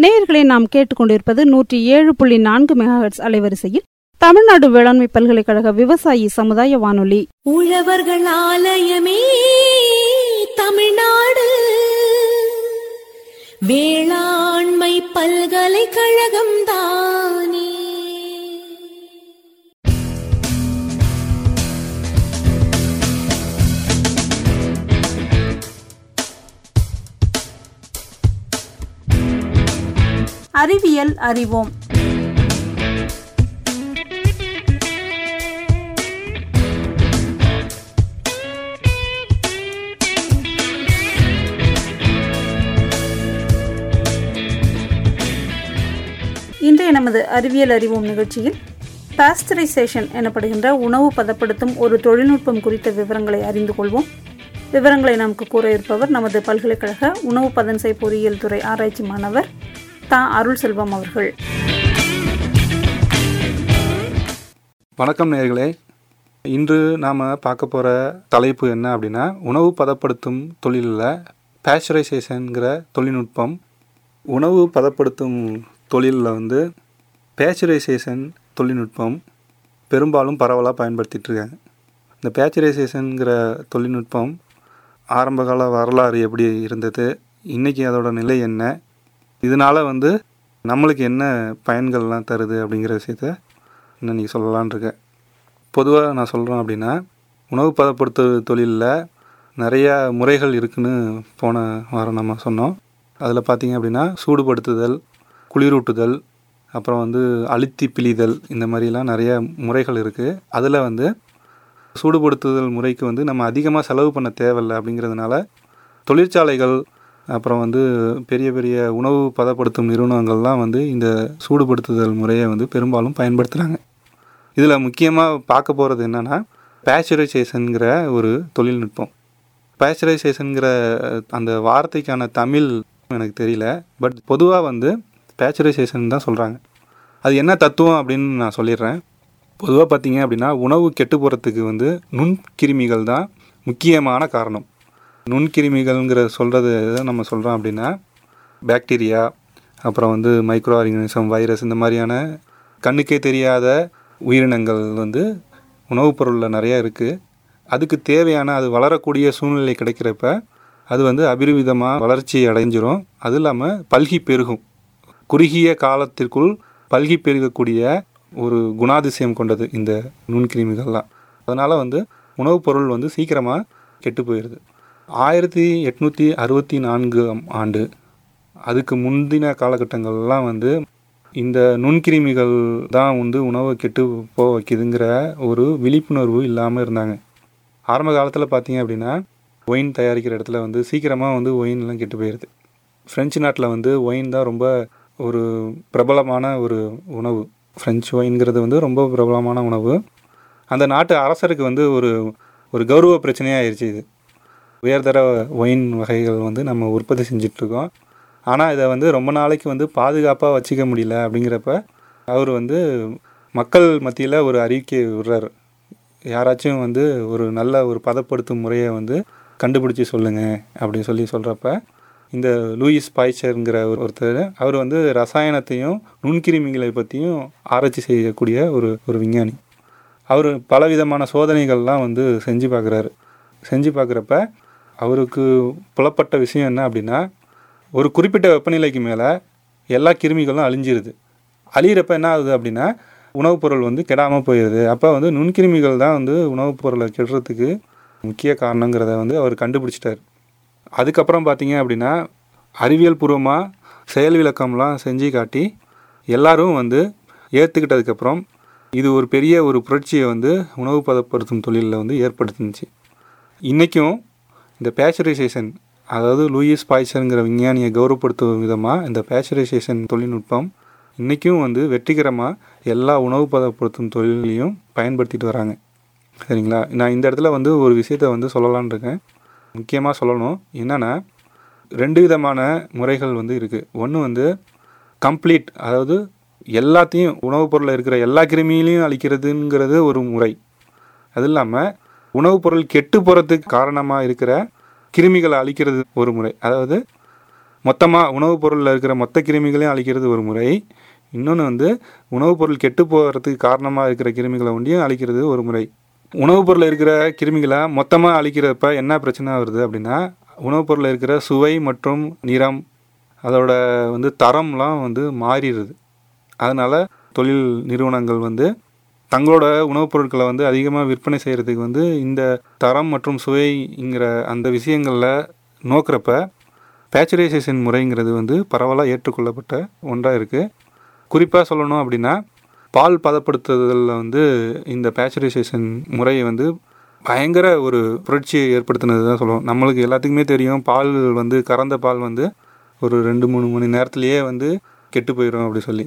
நேயர்களை நாம் கேட்டுக்கொண்டிருப்பது நூற்றி ஏழு புள்ளி நான்கு மெகாஹெட்ஸ் அலைவரிசையில் தமிழ்நாடு வேளாண்மை பல்கலைக்கழக விவசாயி சமுதாய வானொலி உழவர்கள் ஆலயமே தமிழ்நாடு வேளாண்மை பல்கலைக்கழகம் தானே அறிவியல் அறிவோம் இன்றைய நமது அறிவியல் அறிவோம் நிகழ்ச்சியில் பாஸ்டரைசேஷன் எனப்படுகின்ற உணவு பதப்படுத்தும் ஒரு தொழில்நுட்பம் குறித்த விவரங்களை அறிந்து கொள்வோம் விவரங்களை நமக்கு கூற இருப்பவர் நமது பல்கலைக்கழக உணவு பதன்சை பொறியியல் துறை ஆராய்ச்சி மாணவர் தா அருள் செல்வம் அவர்கள் வணக்கம் நேயர்களே இன்று நாம் பார்க்க போகிற தலைப்பு என்ன அப்படின்னா உணவு பதப்படுத்தும் தொழிலில் பேஸ்சரைசேஷனுங்கிற தொழில்நுட்பம் உணவு பதப்படுத்தும் தொழிலில் வந்து பேஸ்சரைசேஷன் தொழில்நுட்பம் பெரும்பாலும் பரவலாக பயன்படுத்திட்டு இருக்காங்க இந்த பேஸ்சரைசேஷனுங்கிற தொழில்நுட்பம் ஆரம்பகால வரலாறு எப்படி இருந்தது இன்றைக்கி அதோட நிலை என்ன இதனால் வந்து நம்மளுக்கு என்ன பயன்கள்லாம் தருது அப்படிங்கிற விஷயத்த இன்னும் நீங்கள் சொல்லலான் இருக்கேன் பொதுவாக நான் சொல்கிறேன் அப்படின்னா உணவு பதப்படுத்து தொழிலில் நிறையா முறைகள் இருக்குன்னு போன வாரம் நம்ம சொன்னோம் அதில் பார்த்தீங்க அப்படின்னா சூடுபடுத்துதல் குளிரூட்டுதல் அப்புறம் வந்து அழுத்தி பிழிதல் இந்த மாதிரிலாம் நிறைய முறைகள் இருக்குது அதில் வந்து சூடுபடுத்துதல் முறைக்கு வந்து நம்ம அதிகமாக செலவு பண்ண தேவையில்லை அப்படிங்கிறதுனால தொழிற்சாலைகள் அப்புறம் வந்து பெரிய பெரிய உணவு பதப்படுத்தும் நிறுவனங்கள்லாம் வந்து இந்த சூடுபடுத்துதல் முறையை வந்து பெரும்பாலும் பயன்படுத்துகிறாங்க இதில் முக்கியமாக பார்க்க போகிறது என்னென்னா பேஸ்சரைசேஷனுங்கிற ஒரு தொழில்நுட்பம் பேஸ்சரைசேஷனுங்கிற அந்த வார்த்தைக்கான தமிழ் எனக்கு தெரியல பட் பொதுவாக வந்து பேஸ்சரைசேஷன் தான் சொல்கிறாங்க அது என்ன தத்துவம் அப்படின்னு நான் சொல்லிடுறேன் பொதுவாக பார்த்தீங்க அப்படின்னா உணவு கெட்டு போகிறதுக்கு வந்து நுண்கிருமிகள் தான் முக்கியமான காரணம் நுண்கிருமிகள்ங்கிற சொல்கிறது நம்ம சொல்கிறோம் அப்படின்னா பாக்டீரியா அப்புறம் வந்து மைக்ரோ ஆர்கானிசம் வைரஸ் இந்த மாதிரியான கண்ணுக்கே தெரியாத உயிரினங்கள் வந்து உணவுப் பொருளில் நிறையா இருக்குது அதுக்கு தேவையான அது வளரக்கூடிய சூழ்நிலை கிடைக்கிறப்ப அது வந்து அபிரிவிதமாக வளர்ச்சி அடைஞ்சிரும் அது இல்லாமல் பல்கி பெருகும் குறுகிய காலத்திற்குள் பல்கி பெருகக்கூடிய ஒரு குணாதிசயம் கொண்டது இந்த நுண்கிருமிகள்லாம் அதனால் வந்து உணவுப் பொருள் வந்து சீக்கிரமாக கெட்டு போயிடுது ஆயிரத்தி எட்நூற்றி அறுபத்தி நான்காம் ஆண்டு அதுக்கு முந்தின காலகட்டங்கள்லாம் வந்து இந்த நுண்கிருமிகள் தான் வந்து உணவை கெட்டு போக வைக்குதுங்கிற ஒரு விழிப்புணர்வு இல்லாமல் இருந்தாங்க ஆரம்ப காலத்தில் பார்த்தீங்க அப்படின்னா ஒயின் தயாரிக்கிற இடத்துல வந்து சீக்கிரமாக வந்து ஒயின்லாம் கெட்டு போயிடுது ஃப்ரெஞ்சு நாட்டில் வந்து ஒயின் தான் ரொம்ப ஒரு பிரபலமான ஒரு உணவு ஃப்ரெஞ்சு ஒயின்ங்கிறது வந்து ரொம்ப பிரபலமான உணவு அந்த நாட்டு அரசருக்கு வந்து ஒரு ஒரு கௌரவ பிரச்சனையாக ஆயிடுச்சு இது உயர்தர ஒயின் வகைகள் வந்து நம்ம உற்பத்தி செஞ்சிட்ருக்கோம் ஆனால் இதை வந்து ரொம்ப நாளைக்கு வந்து பாதுகாப்பாக வச்சுக்க முடியல அப்படிங்கிறப்ப அவர் வந்து மக்கள் மத்தியில் ஒரு அறிக்கை விடுறாரு யாராச்சும் வந்து ஒரு நல்ல ஒரு பதப்படுத்தும் முறையை வந்து கண்டுபிடிச்சி சொல்லுங்கள் அப்படின்னு சொல்லி சொல்கிறப்ப இந்த லூயிஸ் பாய்ச்சருங்கிற ஒரு ஒருத்தர் அவர் வந்து ரசாயனத்தையும் நுண்கிருமிகளை பற்றியும் ஆராய்ச்சி செய்யக்கூடிய ஒரு ஒரு விஞ்ஞானி அவர் பலவிதமான சோதனைகள்லாம் வந்து செஞ்சு பார்க்குறாரு செஞ்சு பார்க்குறப்ப அவருக்கு புலப்பட்ட விஷயம் என்ன அப்படின்னா ஒரு குறிப்பிட்ட வெப்பநிலைக்கு மேலே எல்லா கிருமிகளும் அழிஞ்சிருது அழியிறப்ப என்ன ஆகுது அப்படின்னா உணவுப் பொருள் வந்து கெடாமல் போயிடுது அப்போ வந்து நுண்கிருமிகள் தான் வந்து உணவுப் பொருளை கெடுறதுக்கு முக்கிய காரணங்கிறத வந்து அவர் கண்டுபிடிச்சிட்டார் அதுக்கப்புறம் பார்த்தீங்க அப்படின்னா அறிவியல் பூர்வமாக செயல் விளக்கம்லாம் செஞ்சு காட்டி எல்லாரும் வந்து ஏற்றுக்கிட்டதுக்கப்புறம் இது ஒரு பெரிய ஒரு புரட்சியை வந்து உணவு பதப்படுத்தும் தொழிலில் வந்து ஏற்படுத்துனுச்சு இன்றைக்கும் இந்த பேச்சரைசேஷன் அதாவது லூயிஸ் பாய்ச்சருங்கிற விஞ்ஞானியை கௌரவப்படுத்தும் விதமாக இந்த பேச்சரைசேஷன் தொழில்நுட்பம் இன்றைக்கும் வந்து வெற்றிகரமாக எல்லா உணவு பதப்படுத்தும் தொழிலையும் பயன்படுத்திட்டு வராங்க சரிங்களா நான் இந்த இடத்துல வந்து ஒரு விஷயத்த வந்து சொல்லலான் இருக்கேன் முக்கியமாக சொல்லணும் என்னென்னா ரெண்டு விதமான முறைகள் வந்து இருக்குது ஒன்று வந்து கம்ப்ளீட் அதாவது எல்லாத்தையும் உணவுப் பொருளில் இருக்கிற எல்லா கிருமியிலையும் அழிக்கிறதுங்கிறது ஒரு முறை அது இல்லாமல் உணவுப் பொருள் கெட்டு போகிறதுக்கு காரணமாக இருக்கிற கிருமிகளை அழிக்கிறது ஒரு முறை அதாவது மொத்தமாக உணவுப் பொருளில் இருக்கிற மொத்த கிருமிகளையும் அழிக்கிறது ஒரு முறை இன்னொன்று வந்து உணவுப் பொருள் கெட்டு போகிறதுக்கு காரணமாக இருக்கிற கிருமிகளை ஒண்டியும் அழிக்கிறது ஒரு முறை உணவுப் பொருளில் இருக்கிற கிருமிகளை மொத்தமாக அழிக்கிறப்ப என்ன பிரச்சனை வருது அப்படின்னா உணவுப் பொருளில் இருக்கிற சுவை மற்றும் நிறம் அதோட வந்து தரம்லாம் வந்து மாறிடுது அதனால் தொழில் நிறுவனங்கள் வந்து தங்களோட உணவுப் பொருட்களை வந்து அதிகமாக விற்பனை செய்கிறதுக்கு வந்து இந்த தரம் மற்றும் சுவைங்கிற அந்த விஷயங்களில் நோக்கிறப்ப பேச்சுரைசேஷன் முறைங்கிறது வந்து பரவலாக ஏற்றுக்கொள்ளப்பட்ட ஒன்றாக இருக்குது குறிப்பாக சொல்லணும் அப்படின்னா பால் பதப்படுத்துதலில் வந்து இந்த பேச்சுரைசேஷன் முறையை வந்து பயங்கர ஒரு புரட்சியை ஏற்படுத்தினது தான் சொல்லுவோம் நம்மளுக்கு எல்லாத்துக்குமே தெரியும் பால் வந்து கறந்த பால் வந்து ஒரு ரெண்டு மூணு மணி நேரத்துலேயே வந்து கெட்டு போயிடும் அப்படி சொல்லி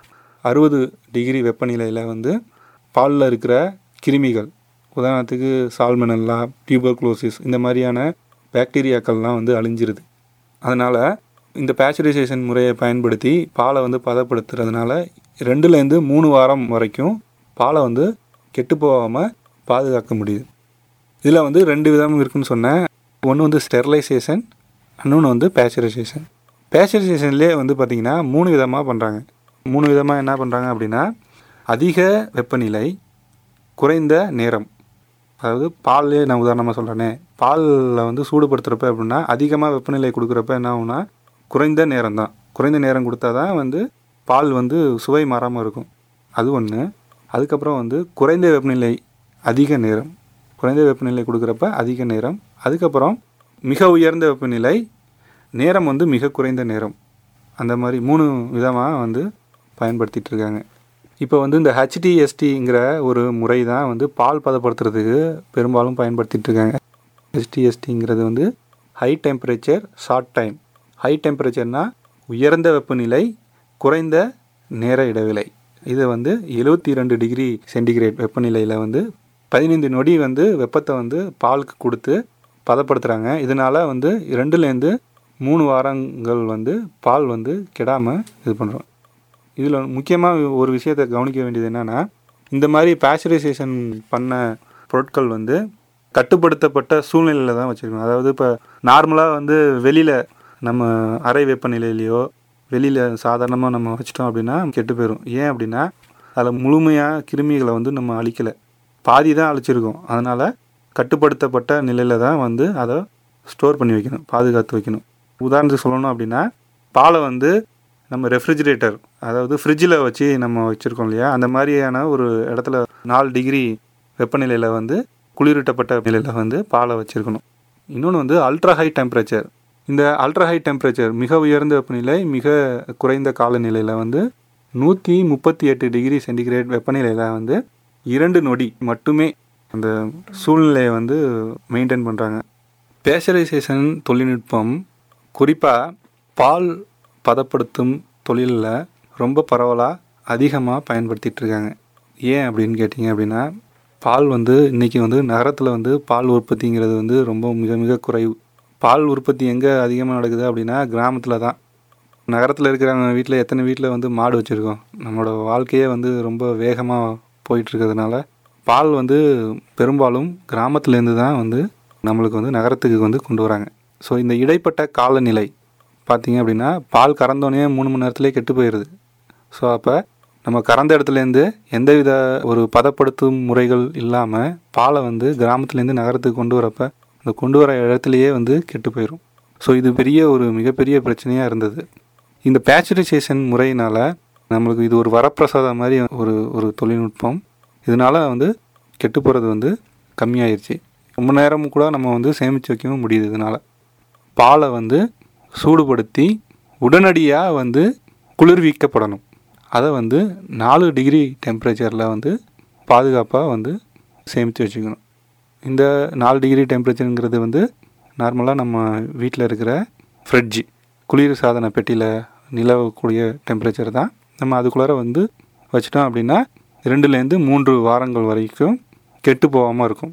அறுபது டிகிரி வெப்பநிலையில் வந்து பாலில் இருக்கிற கிருமிகள் உதாரணத்துக்கு சால்மனல்லா டியூபர்குலோசிஸ் இந்த மாதிரியான பாக்டீரியாக்கள்லாம் வந்து அழிஞ்சிருது அதனால் இந்த பேச்சுரைசேஷன் முறையை பயன்படுத்தி பாலை வந்து பதப்படுத்துறதுனால ரெண்டுலேருந்து மூணு வாரம் வரைக்கும் பாலை வந்து கெட்டு போகாமல் பாதுகாக்க முடியுது இதில் வந்து ரெண்டு விதம் இருக்குன்னு சொன்னேன் ஒன்று வந்து ஸ்டெர்லைசேஷன் இன்னொன்று வந்து பேச்சுரைசேஷன் பேச்சுரைசேஷன்லேயே வந்து பார்த்திங்கன்னா மூணு விதமாக பண்ணுறாங்க மூணு விதமாக என்ன பண்ணுறாங்க அப்படின்னா அதிக வெப்பநிலை குறைந்த நேரம் அதாவது பால்லே நான் உதாரணமாக சொல்கிறேனே பாலில் வந்து சூடுபடுத்துகிறப்ப அப்படின்னா அதிகமாக வெப்பநிலை கொடுக்குறப்ப என்ன ஆகும்னா குறைந்த நேரம் தான் குறைந்த நேரம் கொடுத்தா தான் வந்து பால் வந்து சுவை மாறாமல் இருக்கும் அது ஒன்று அதுக்கப்புறம் வந்து குறைந்த வெப்பநிலை அதிக நேரம் குறைந்த வெப்பநிலை கொடுக்குறப்ப அதிக நேரம் அதுக்கப்புறம் மிக உயர்ந்த வெப்பநிலை நேரம் வந்து மிக குறைந்த நேரம் அந்த மாதிரி மூணு விதமாக வந்து பயன்படுத்திட்டு இருக்காங்க இப்போ வந்து இந்த ஹெச்டிஎஸ்டிங்கிற ஒரு முறை தான் வந்து பால் பதப்படுத்துறதுக்கு பெரும்பாலும் பயன்படுத்திட்டு இருக்காங்க ஹெச்டிஎஸ்டிங்கிறது வந்து high temperature short time high டெம்பரேச்சர்னா உயர்ந்த வெப்பநிலை குறைந்த நேர இடைவேளை இது வந்து எழுபத்தி ரெண்டு டிகிரி சென்டிகிரேட் வெப்பநிலையில் வந்து பதினைந்து நொடி வந்து வெப்பத்தை வந்து பாலுக்கு கொடுத்து பதப்படுத்துகிறாங்க இதனால் வந்து ரெண்டுலேருந்து மூணு வாரங்கள் வந்து பால் வந்து கெடாமல் இது பண்ணுறோம் இதில் முக்கியமாக ஒரு விஷயத்தை கவனிக்க வேண்டியது என்னென்னா இந்த மாதிரி பேச்சுரைசேஷன் பண்ண பொருட்கள் வந்து கட்டுப்படுத்தப்பட்ட சூழ்நிலையில் தான் வச்சுருக்கணும் அதாவது இப்போ நார்மலாக வந்து வெளியில் நம்ம அறை வெப்பநிலையிலையோ வெளியில் சாதாரணமாக நம்ம வச்சிட்டோம் அப்படின்னா கெட்டு போயிடும் ஏன் அப்படின்னா அதில் முழுமையாக கிருமிகளை வந்து நம்ம அழிக்கலை பாதி தான் அழிச்சிருக்கோம் அதனால் கட்டுப்படுத்தப்பட்ட நிலையில் தான் வந்து அதை ஸ்டோர் பண்ணி வைக்கணும் பாதுகாத்து வைக்கணும் உதாரணத்துக்கு சொல்லணும் அப்படின்னா பாலை வந்து நம்ம ரெஃப்ரிஜிரேட்டர் அதாவது ஃப்ரிட்ஜில் வச்சு நம்ம வச்சுருக்கோம் இல்லையா அந்த மாதிரியான ஒரு இடத்துல நாலு டிகிரி வெப்பநிலையில் வந்து குளிரூட்டப்பட்ட நிலையில் வந்து பாலை வச்சுருக்கணும் இன்னொன்று வந்து அல்ட்ரா ஹை டெம்பரேச்சர் இந்த அல்ட்ரா ஹை டெம்பரேச்சர் மிக உயர்ந்த வெப்பநிலை மிக குறைந்த காலநிலையில் வந்து நூற்றி முப்பத்தி எட்டு டிகிரி சென்டிகிரேட் வெப்பநிலையில் வந்து இரண்டு நொடி மட்டுமே அந்த சூழ்நிலையை வந்து மெயின்டைன் பண்ணுறாங்க பேச்சரைசேஷன் தொழில்நுட்பம் குறிப்பாக பால் பதப்படுத்தும் தொழிலில் ரொம்ப பரவலாக அதிகமாக பயன்படுத்திகிட்டு இருக்காங்க ஏன் அப்படின்னு கேட்டிங்க அப்படின்னா பால் வந்து இன்றைக்கி வந்து நகரத்தில் வந்து பால் உற்பத்திங்கிறது வந்து ரொம்ப மிக மிக குறைவு பால் உற்பத்தி எங்கே அதிகமாக நடக்குது அப்படின்னா கிராமத்தில் தான் நகரத்தில் இருக்கிறவங்க வீட்டில் எத்தனை வீட்டில் வந்து மாடு வச்சுருக்கோம் நம்மளோட வாழ்க்கையே வந்து ரொம்ப வேகமாக போயிட்டுருக்கிறதுனால பால் வந்து பெரும்பாலும் கிராமத்துலேருந்து தான் வந்து நம்மளுக்கு வந்து நகரத்துக்கு வந்து கொண்டு வராங்க ஸோ இந்த இடைப்பட்ட காலநிலை பார்த்தீங்க அப்படின்னா பால் கறந்தோடனே மூணு மணி நேரத்துலேயே கெட்டு போயிடுது ஸோ அப்போ நம்ம கறந்த இடத்துலேருந்து எந்தவித ஒரு பதப்படுத்தும் முறைகள் இல்லாமல் பாலை வந்து கிராமத்துலேருந்து நகரத்துக்கு கொண்டு வரப்ப அந்த கொண்டு வர இடத்துலையே வந்து கெட்டு போயிடும் ஸோ இது பெரிய ஒரு மிகப்பெரிய பிரச்சனையாக இருந்தது இந்த பேச்சுரைசேஷன் முறையினால் நம்மளுக்கு இது ஒரு வரப்பிரசாதம் மாதிரி ஒரு ஒரு தொழில்நுட்பம் இதனால் வந்து கெட்டு போகிறது வந்து கம்மியாயிருச்சு ரொம்ப நேரம் கூட நம்ம வந்து சேமித்து வைக்கவும் முடியுது இதனால் பாலை வந்து சூடுபடுத்தி உடனடியாக வந்து குளிர்விக்கப்படணும் அதை வந்து நாலு டிகிரி டெம்பரேச்சரில் வந்து பாதுகாப்பாக வந்து சேமித்து வச்சுக்கணும் இந்த நாலு டிகிரி டெம்பரேச்சருங்கிறது வந்து நார்மலாக நம்ம வீட்டில் இருக்கிற ஃப்ரிட்ஜ் குளிர் சாதன பெட்டியில் நிலவக்கூடிய டெம்பரேச்சர் தான் நம்ம அதுக்குள்ளார வந்து வச்சிட்டோம் அப்படின்னா ரெண்டுலேருந்து மூன்று வாரங்கள் வரைக்கும் கெட்டு போகாமல் இருக்கும்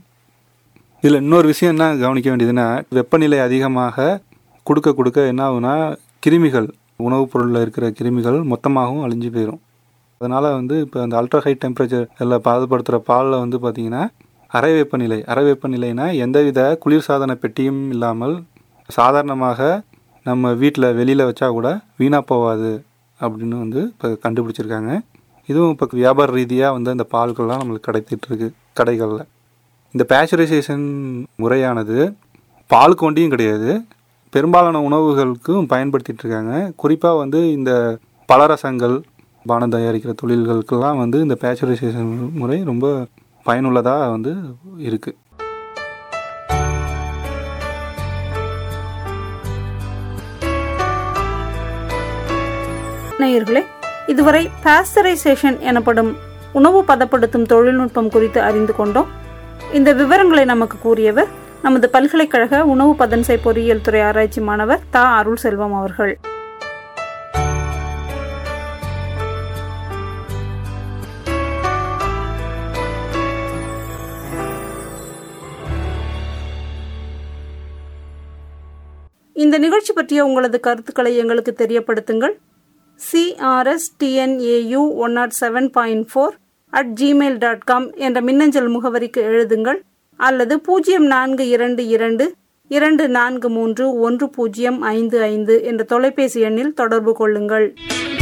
இதில் இன்னொரு விஷயம் என்ன கவனிக்க வேண்டியதுன்னா வெப்பநிலை அதிகமாக கொடுக்க கொடுக்க என்ன ஆகுனா கிருமிகள் உணவுப் பொருளில் இருக்கிற கிருமிகள் மொத்தமாகவும் அழிஞ்சு போயிடும் அதனால் வந்து இப்போ அந்த அல்ட்ரா ஹை டெம்பரேச்சர் எல்லாம் பாதுபடுத்துகிற பாலில் வந்து பார்த்திங்கன்னா அறை வெப்பநிலை அறை வெப்பநிலைனா எந்தவித குளிர்சாதன பெட்டியும் இல்லாமல் சாதாரணமாக நம்ம வீட்டில் வெளியில் வச்சா கூட வீணாக போகாது அப்படின்னு வந்து இப்போ கண்டுபிடிச்சிருக்காங்க இதுவும் இப்போ வியாபார ரீதியாக வந்து அந்த பால்கள்லாம் நம்மளுக்கு கிடைத்திட்டு இருக்கு கடைகளில் இந்த பேச்சுரைசேஷன் முறையானது பாலுக்கு ஒண்டியும் கிடையாது பெரும்பாலான உணவுகளுக்கும் பயன்படுத்திட்டு இருக்காங்க குறிப்பாக வந்து இந்த பலரசங்கள் பானம் தயாரிக்கிற தொழில்களுக்கெல்லாம் வந்து இந்த பேச்சுரைசேஷன் முறை ரொம்ப பயனுள்ளதாக வந்து இருக்குது நேயர்களே இதுவரை பாஸ்டரைசேஷன் எனப்படும் உணவு பதப்படுத்தும் தொழில்நுட்பம் குறித்து அறிந்து கொண்டோம் இந்த விவரங்களை நமக்கு கூறியவர் நமது பல்கலைக்கழக உணவு பதன்சை பொறியியல் துறை ஆராய்ச்சி மாணவர் தா அருள் செல்வம் அவர்கள் இந்த நிகழ்ச்சி பற்றிய உங்களது கருத்துக்களை எங்களுக்கு தெரியப்படுத்துங்கள் CRS TNAU one nought seven point four at Gmail dot com என்ற மின்னஞ்சல் முகவரிக்கு எழுதுங்கள் அல்லது பூஜ்ஜியம் நான்கு இரண்டு இரண்டு இரண்டு நான்கு மூன்று ஒன்று பூஜ்ஜியம் ஐந்து ஐந்து என்ற தொலைபேசி எண்ணில் தொடர்பு கொள்ளுங்கள்